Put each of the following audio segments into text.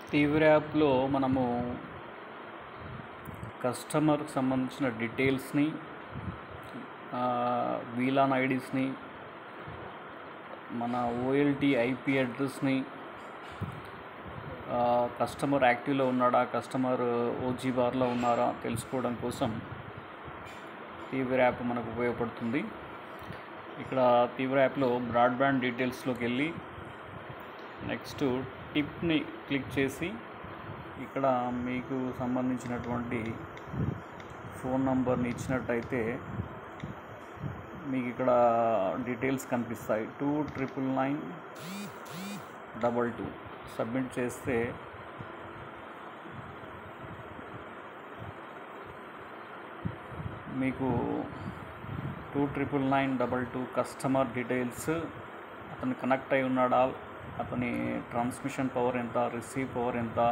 తీవ్ర యాప్లో మనము కస్టమర్కి సంబంధించిన డీటెయిల్స్ని వీలాన్ ఐడీస్ని మన ఓఎల్టీ ఐపీ అడ్రస్ని కస్టమర్ యాక్టివ్లో ఉన్నాడా కస్టమర్ ఓజీ బార్లో ఉన్నారా తెలుసుకోవడం కోసం తీవ్ర యాప్ మనకు ఉపయోగపడుతుంది ఇక్కడ తీవ్ర యాప్లో బ్రాడ్బ్యాండ్ డీటెయిల్స్లోకి వెళ్ళి నెక్స్ట్ టిప్ని క్లిక్ చేసి ఇక్కడ మీకు సంబంధించినటువంటి ఫోన్ నంబర్ని ఇచ్చినట్టయితే మీకు ఇక్కడ డీటెయిల్స్ కనిపిస్తాయి two triple nine double two submit చేస్తే మీకు two triple nine double two customer details అతను కనెక్ట్ అయి ఉన్నాడా అతని ట్రాన్స్మిషన్ పవర్ ఎంత రిసీవ్ పవర్ ఎంత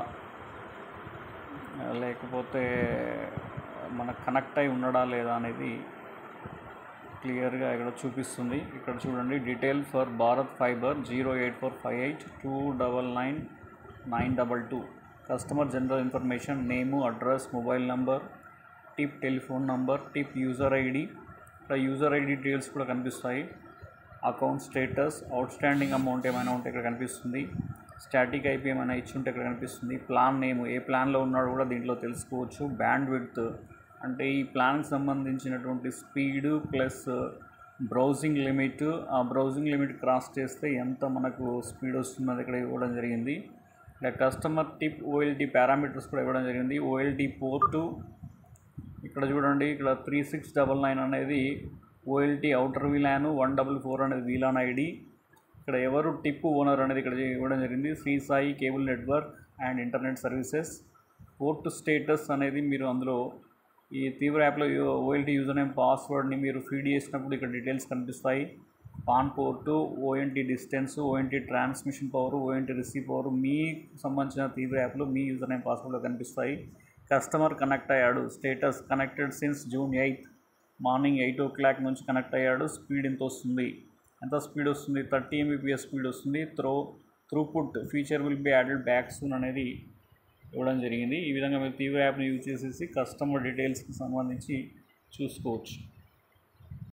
లేకపోతే మన కనెక్ట్ అయి ఉన్నాడా లేదా అనేది క్లియర్గా ఇక్కడ చూపిస్తుంది ఇక్కడ చూడండి detail for Bharat fibre zero eight four five eight two double nine nine double two customer general information name address mobile number టిప్ టెలిఫోన్ నంబర్ టిప్ యూజర్ ఐడి ఇక్కడ యూజర్ ఐడి డీటెయిల్స్ కూడా కనిపిస్తాయి account status outstanding amount ఏమైనా ఉంటే ఇక్కడ కనిపిస్తుంది static IP ఏమైనా ఇచ్చి ఉంటే ఇక్కడ కనిపిస్తుంది ప్లాన్ నేమ్ ఏ ప్లాన్లో ఉన్నాడో కూడా దీంట్లో తెలుసుకోవచ్చు బ్యాండ్ విడ్త్ అంటే ఈ ప్లాన్కి సంబంధించినటువంటి స్పీడ్ ప్లస్ బ్రౌజింగ్ లిమిట్ ఆ బ్రౌజింగ్ లిమిట్ క్రాస్ చేస్తే ఎంత మనకు స్పీడ్ వస్తుందని ఇక్కడ ఇవ్వడం జరిగింది ఇలా కస్టమర్ టిప్ ఓఎల్టీ పారామీటర్స్ కూడా ఇవ్వడం జరిగింది ఓఎల్టీ పోర్టు ఇక్కడ చూడండి ఇక్కడ త్రీ సిక్స్ డబల్ నైన్ అనేది OLT outer VLAN one double four అనేది వీలాన్ ఐడి ఇక్కడ ఎవరు టిప్ ఓనర్ అనేది ఇక్కడ ఇవ్వడం జరిగింది Shri Sai cable network and internet services port status అనేది మీరు అందులో ఈ తీవ్ర యాప్లో ఓఎల్టీ యూజర్ నేమ్ పాస్వర్డ్ని మీరు ఫీడ్ చేసినప్పుడు ఇక్కడ డీటెయిల్స్ కనిపిస్తాయి pan port ONT distance ONT transmission power ONT receive power మీ సంబంధించిన తీవ్ర యాప్లో మీ యూజర్ నేమ్ పాస్వర్డ్లో కనిపిస్తాయి కస్టమర్ కనెక్ట్ అయ్యాడు status connected since June eighth morning eight ఓ క్లాక్ నుంచి కనెక్ట్ అయ్యాడు స్పీడ్ ఎంత వస్తుంది ఎంత స్పీడ్ వస్తుంది థర్టీ ఎంబీపీఎస్ స్పీడ్ వస్తుంది throw throughput feature will be added back soon అనేది ఇవ్వడం జరిగింది ఈ విధంగా మీరు తీవ్ర యాప్ని యూజ్ చేసేసి కస్టమర్ డీటెయిల్స్కి సంబంధించి చూసుకోవచ్చు